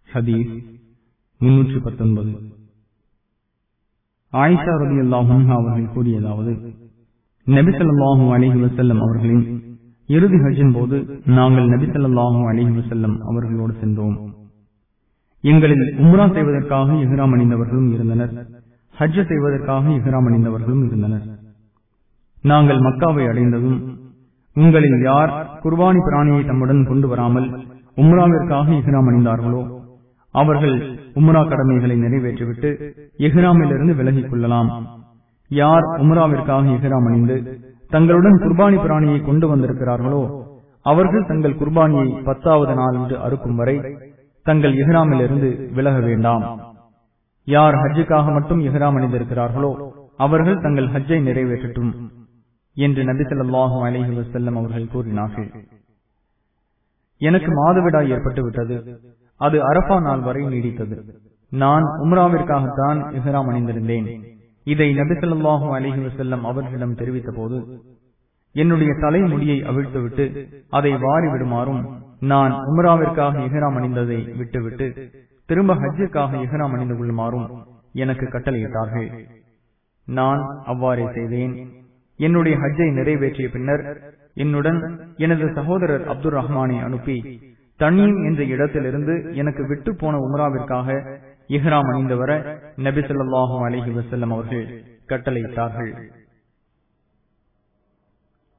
ஹதீஸ் முன்னூற்றி பத்தொன்பது ஆயிஷா ரதி அல்லாஹும் அவர்கள் கூறியதாவது நபிசல்லாஹூ அலிஹி வசல்லம் அவர்களின் இறுதி ஹஜ்ஜின் போது நாங்கள் நபிசல்லாஹூ அலிஹி வசல்லம் அவர்களோடு சென்றோம் எங்களில் உம்ரா செய்வதற்காக இஹ்ராம் அணிந்தவர்களும் இருந்தனர் ஹஜ்ஜ செய்வதற்காக இஹ்ராம் அணிந்தவர்களும் இருந்தனர் நாங்கள் மக்காவை அடைந்ததும் உங்களில் யார் குர்பானி பிராணியை தம்முடன் கொண்டு வராமல் உம்ராவிற்காக இஹ்ராம் அணிந்தார்களோ அவர்கள் உம்ரா கடமைகளை நிறைவேற்றிவிட்டு இஹ்ராமிலிருந்து விலகிக் கொள்ளலாம் யார் உம்ராவிற்காக இஹ்ராம் அணிந்து தங்களுடன் குர்பானி பிராணியை கொண்டு வந்திருக்கிறார்களோ அவர்கள் தங்கள் குர்பானியை பத்தாவது நாள் என்று அறுக்கும் வரை தங்கள் இஹ்ராமிலிருந்து விலக வேண்டாம் யார் ஹஜ்ஜுக்காக மட்டும் இஹ்ராம் அணிந்திருக்கிறார்களோ அவர்கள் தங்கள் ஹஜ்ஜை நிறைவேற்றட்டும் என்று நபி சொல்லாஹு அலஹி வசல்லம் அவர்கள் கூறினார்கள் எனக்கு மாதவிடாய் ஏற்பட்டு விட்டது அது அரபா நாள் வரை நீடித்தது நான் உம்ராவிற்காகத்தான் இஹ்ராம் அணிந்திருந்தேன் இதை நபி சொல்லாஹு அலஹி வசல்லம் அவர்களிடம் தெரிவித்த போது என்னுடைய தலைமுடியை அவிழ்த்துவிட்டு அதை வாரி விடுமாறும் நான் உம்ராவிற்காக இஹ்ராம் அணிந்ததை விட்டுவிட்டு திரும்ப ஹஜ்ஜுக்காக இஹ்ராம் அணிந்து கொள்ளுமாறும் எனக்கு கட்டளையிட்டார்கள் நான் அவ்வாறே செய்தேன் என்னுடைய ஹஜ்ஜை நிறைவேற்றிய பின்னர் என்னுடன் எனது சகோதரர் அப்துல் ரஹ்மானை அனுப்பி தண்ணீம் என்ற இடத்திலிருந்து எனக்கு விட்டு போன உம்ராவிற்காக இஹ்ராம் அணிந்து வர நபி சொல்லாஹு அலஹி வசல்லம் அவர்கள் கட்டளையிட்டார்கள்